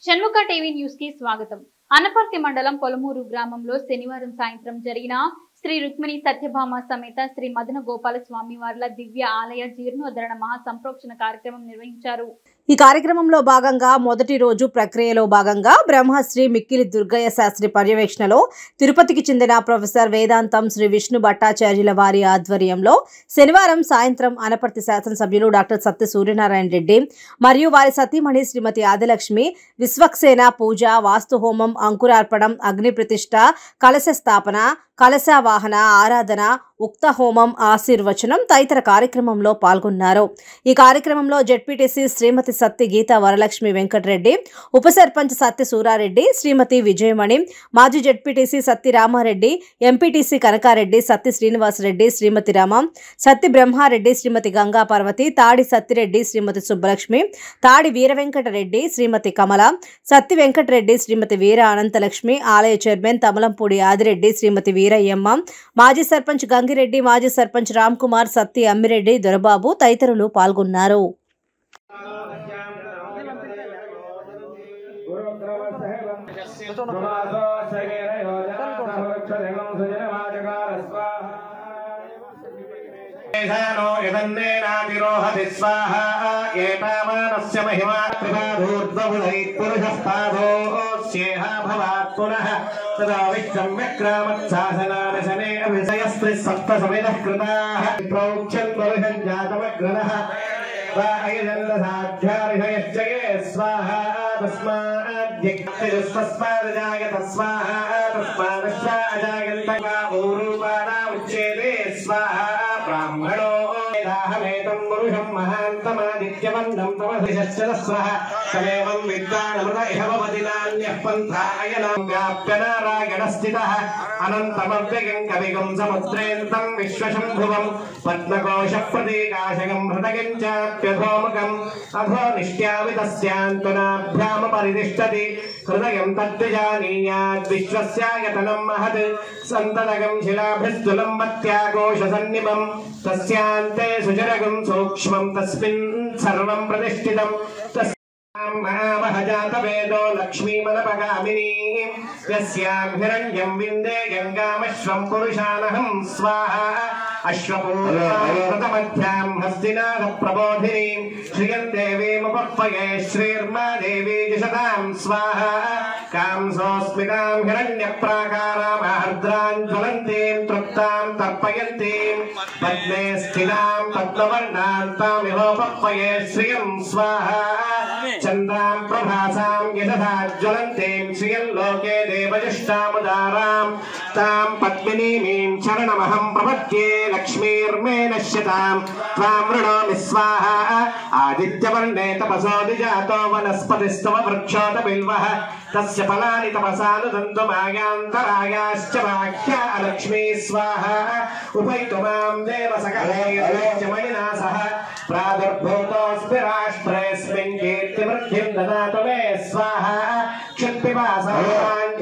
Shanmukha TV news కి స్వాగతం అనపర్తి మండలం పొలమూరు గ్రామంలో శనివారం సాయంత్రం జరిగిన శ్రీ రుక్మిణి సత్యభామ సమేత శ్రీ మదన గోపాల స్వామి వార్ల దివ్య ఆలయ జీర్ణోద్ధరణ మహా సంప్రోక్షణ కార్యక్రమం నిర్వహించారు ఈ కార్యక్రమంలో భాగంగా మొదటి రోజు ప్రక్రియలో భాగంగా బ్రహ్మశ్రీ మిక్కిలి దుర్గయ్య శాస్త్రి పర్యవేక్షణలో తిరుపతికి చెందిన ప్రొఫెసర్ వేదాంతం శ్రీ విష్ణు భట్టాచార్యుల వారి ఆధ్వర్యంలో శనివారం సాయంత్రం అనపర్తి శాసనసభ్యులు డాక్టర్ సత్య సూర్యనారాయణ రెడ్డి మరియు వారి సతీమణి శ్రీమతి ఆదిలక్ష్మి విశ్వక్సేన పూజ వాస్తు హోమం అంకురార్పణం అగ్ని ప్రతిష్ట కలశ స్థాపన కలశావాహన ఆరాధన ఉక్త హోమం ఆశీర్వచనం తదితర కార్యక్రమంలో పాల్గొన్నారు ఈ కార్యక్రమంలో జెడ్పీటీసీ శ్రీమతి సత్తి గీత వరలక్ష్మి వెంకటరెడ్డి ఉప సర్పంచ్ సత్య సూరారెడ్డి శ్రీమతి విజయమణి మాజీ జెడ్పీటీసీ సత్తి రామారెడ్డి ఎంపీటీసీ కనకారెడ్డి సత్తి శ్రీనివాసరెడ్డి శ్రీమతి రామ సత్తి బ్రహ్మారెడ్డి శ్రీమతి గంగా పార్వతి తాడి సత్తిరెడ్డి శ్రీమతి సుబ్బలక్ష్మి తాడి వీరవెంకటరెడ్డి శ్రీమతి కమల సత్తి వెంకటరెడ్డి శ్రీమతి వీర అనంతలక్ష్మి ఆలయ చైర్మన్ తమలంపూడి ఆదిరెడ్డి శ్రీమతి వీరయ్యమ్మ మాజీ సర్పంచ్ గంగిరెడ్డి మాజీ సర్పంచ్ రామ్ కుమార్ సత్తి అమ్మిరెడ్డి దొరబాబు తదితరులు పాల్గొన్నారు नो यदन्नेनातिरोहति स्वाहा एतावानस्य महिमा कृपाधूर्ध्वबुधैपुरुषस्ताधोऽस्येह भवात् पुनः तदा विश्वम् व्यक्रामत्सासनानशने अभिषयस्त्रिः सप्तसमितः कृताः प्रोक्षन् पुरुषम् जातमग्रणः वा अयजन्दसाध्यारिषयश्च ये स्वाहा तस्माद्यक्तिजुस्तस्मादजायत स्वाहा तस्मादश्वा अजायन्त वा ऊरूपाणा उच्येते स्वाहा ब्राह्मणो वेदाहमेतम् पुरुषम् महान्तमादित्यवन्दम् तमधिशश्च तस्वः तमेवं विद्वानमृत इह भवति नान्यः पन्था अयनम् व्याप्य नारायणस्थितः अनन्तमव्ययम् कविगम् समुद्रेन्तम् विश्वशम्भुवम् पद्मकोशप्रतीकाशकम् हृदयम् चाप्यधोमुखम् अधो निष्ट्यावितस्यान्तनाभ्यामपरितिष्ठति हृदयम् तद्विजानीयाद् विश्वस्यायतनम् महत् सन्ततकम् शिलाभिस्तुलम् वत्याकोशसन्निभम् तस्यान्ते सुचरगम् सूक्ष्मम् तस्मिन् सर्वम् प्रतिष्ठितम् तस् महामहजातवेदो लक्ष्मीमनपगामिनी यस्याम् हिरण्यम् विन्दे गङ्गामश्वम् पुरुषानहम् स्वाहा अश्वपूर्णमध्याम् हस्तिनाथप्रबोधिनीम् श्रियम् देवीमुपह्वये श्रीर्मा देवी जुषताम् स्वाहा कांसोऽस्मिताम् हिरण्यप्राकारामहर्द्राम् ज्वलन्तीम् तृप्ताम् तर्पयन्तीम् पद्मे स्थिताम् पद्मवर्णान्तामिहोपह्वये श्रियम् स्वाहा चन्द्राम् प्रभासाम् यशसा ज्वलन्तीम् श्रियम् लोके देवजुष्टामुदाराम् ताम् पद्मिनीमीम् शरणमहम् प्रपद्ये लक्ष्मीर्मे नश्यताम् त्वाम् वृणोमि स्वाहा आदित्यवर्णे तपसोऽधिजातो वनस्पतिस्तव वृक्षोत बिल्वः तस्य फलानि तपसानुदन्तु मायान्तरायाश्च वाक्या लक्ष्मी स्वाहा उपैतु माम् देव सकले मणिना सह प्रादुर्भूतोऽस्मि राष्ट्रेऽस्मिन् कीर्तिवृद्धिम् ददातु मे स्वाहा क्षुत्पिपासान्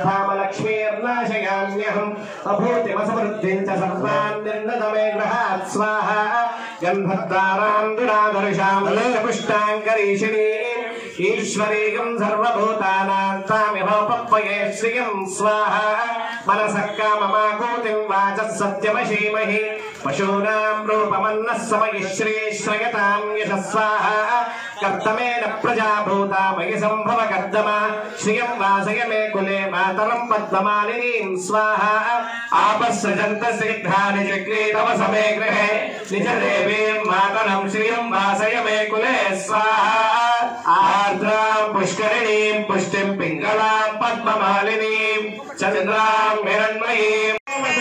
ज्येष्ठामलक्ष्मीर्नाशयाम्यहम् अभूतिमसमृद्धिम् च सर्वान् निर्णत मे गृहात् स्वाहा गन्धद्वारान् दुरादर्शाम् पुष्टाङ्करीषिणीम् ईश्वरीयम् सर्वभूतानां तामिहोपह्वये श्रियम् स्वाहा मनसः काममाकूतिम् वाचः सत्यमशीमहि पशूनाम् रूपमन्नः समयिश्रीश्रयताम् यशः स्वाहा कर्तमेन प्रजा भूता मयि सम्भव कर्दमा श्रियम् वासय मे कुले मातरम् पद्ममालिनीम् स्वाहा आपःसृजन्त सिद्धानि चक्रे तव समे गृहे निज देवीम् मातरम् श्रियम् वासय मे कुले स्वाहा आर्द्राम् पुष्करिणीम् पुष्टिम् पिङ्गलाम् पद्ममालिनीम् चन्द्राम् हिरण्मयीम्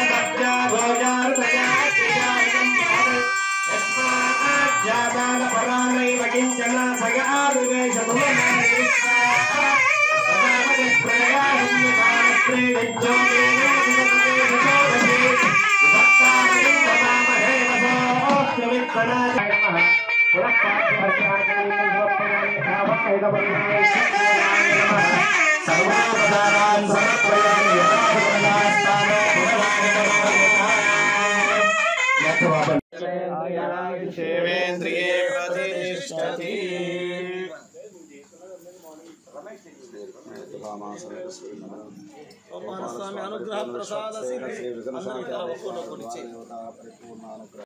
जातानपरानैव किञ्चन सर्वोपचारान् समर्पयामि देवेन्द्रिये प्रतिष्ठति స్వామి అనుగ్రహ ప్రసాద సిద్ధి అందరికీ ఒక్కొక్కటి